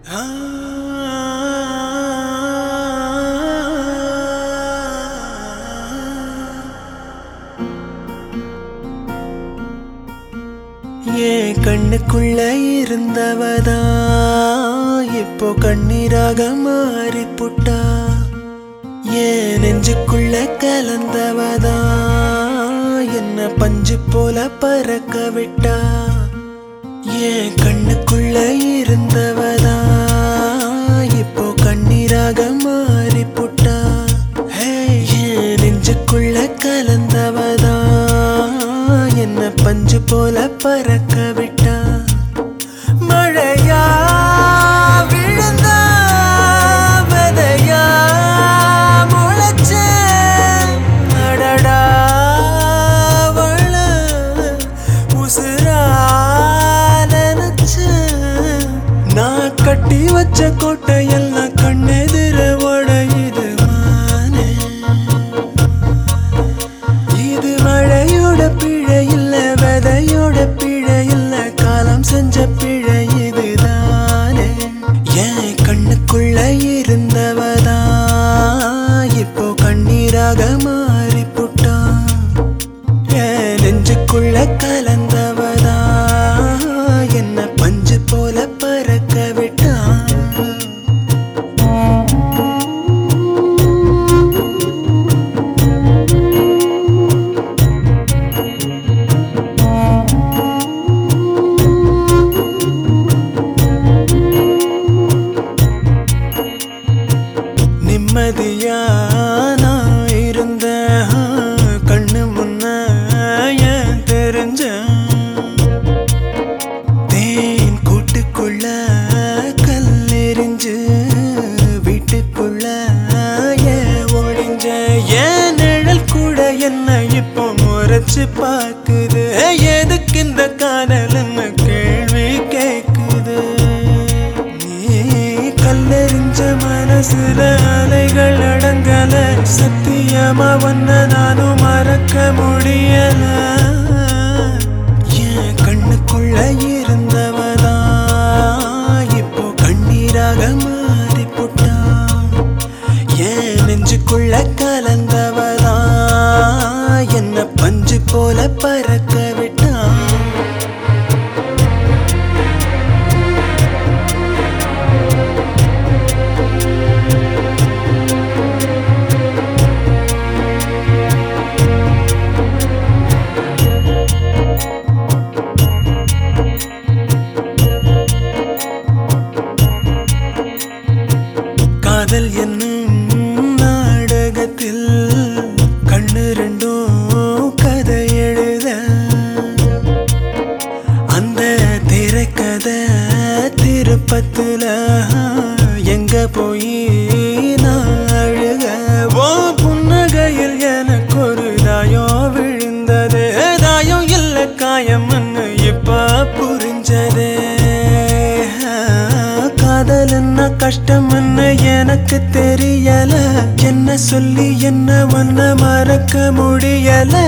ஏன் கண்ணுக்குள்ள இருந்தவதா இப்போ கண்ணீராக மாறி புட்டா ஏன் நெஞ்சுக்குள்ள கலந்தவதா என்ன பஞ்சு போல பறக்க விட்டா ஏன் கண்ணுக்குள்ள இருந்தவதா இப்போ கண்ணீராக மாறி புட்டா ஹே, ஏன் நெஞ்சுக்குள்ள கலந்தவதா என்ன பஞ்சு போல பறக்க விட்டா மழையா விழுந்தா விதையா முளைச்ச அடடா அவள உசுரா நினைச்ச நான் கட்டி வச்ச கோட்டையெல்லாம் கண்ணெதிர உடையுது மானே இது மழையோட பிழை இல்ல விதையோட பிழை இல்ல காலம் செஞ்ச பிழை இதுதானே என் கண்ணுக்குள்ள இருந்தவதா இப்போ கண்ணீராக மாறி புட்டான் என் நெஞ்சுக்குள்ள கலந்தவதா என்ன பஞ்சு போல பறக்க விட்டான் நிம்மதியா நான் இருந்த கண்ணு முன்ன ஏன் தெரிஞ்ச தேன் கூட்டுக்குள்ள கல்லெறிஞ்சு வீட்டுக்குள்ள ஏன் ஒழிஞ்ச ஏன் நிழல் கூட என்ன இப்போ முறைச்சு பார்க்குது எதுக்கு இந்த காதல்னு கேள்வி கேக்குது நீ கல்லெறிஞ்ச மனசுல அலைகள் அடங்கல சத்தியமா வந்த நானும் மறக்க முடியல என் கண்ணுக்குள்ள இருந்தவதா இப்போ கண்ணீராக மாறி புட்டான் என் நெஞ்சுக்குள்ள கலந்தவதா என்ன பஞ்சு போல பறக்க விட்டான் காதல் என்னும் நாடகத்தில் கண்ணு ரெண்டும் கதை எழுத அந்த திரைக்கதை திருப்பத்துல எங்க போய் நான் அழுக ஓ புன்னகையில் எனக்கு ஒரு தாயம் விழுந்தது தாயம் இல்ல காயம்னு இப்ப புரிஞ்சதே காதல் என்ன கஷ்டம்னு எனக்கு தெரியல என்ன சொல்லி என்ன ஒன்ன மறக்க முடியல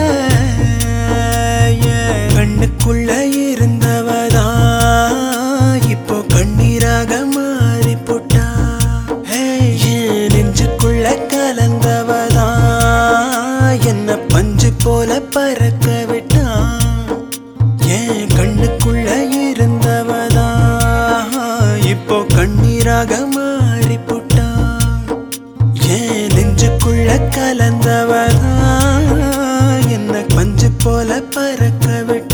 என் கண்ணுக்குள்ள இருந்தவதா இப்போ கண்ணீராக மாறி போட்டா ஹே, என் நெஞ்சுக்குள்ள கலந்தவதா என்ன பஞ்சு போல பறக்க விட்டான் என் கண்ணுக்குள்ள இருந்தவதா இப்போ கண்ணீராக மாறி புட்டான் என் நெஞ்சுக்குள்ள கலந்தவதா என்ன பஞ்சு போல பறக்க விட்டான்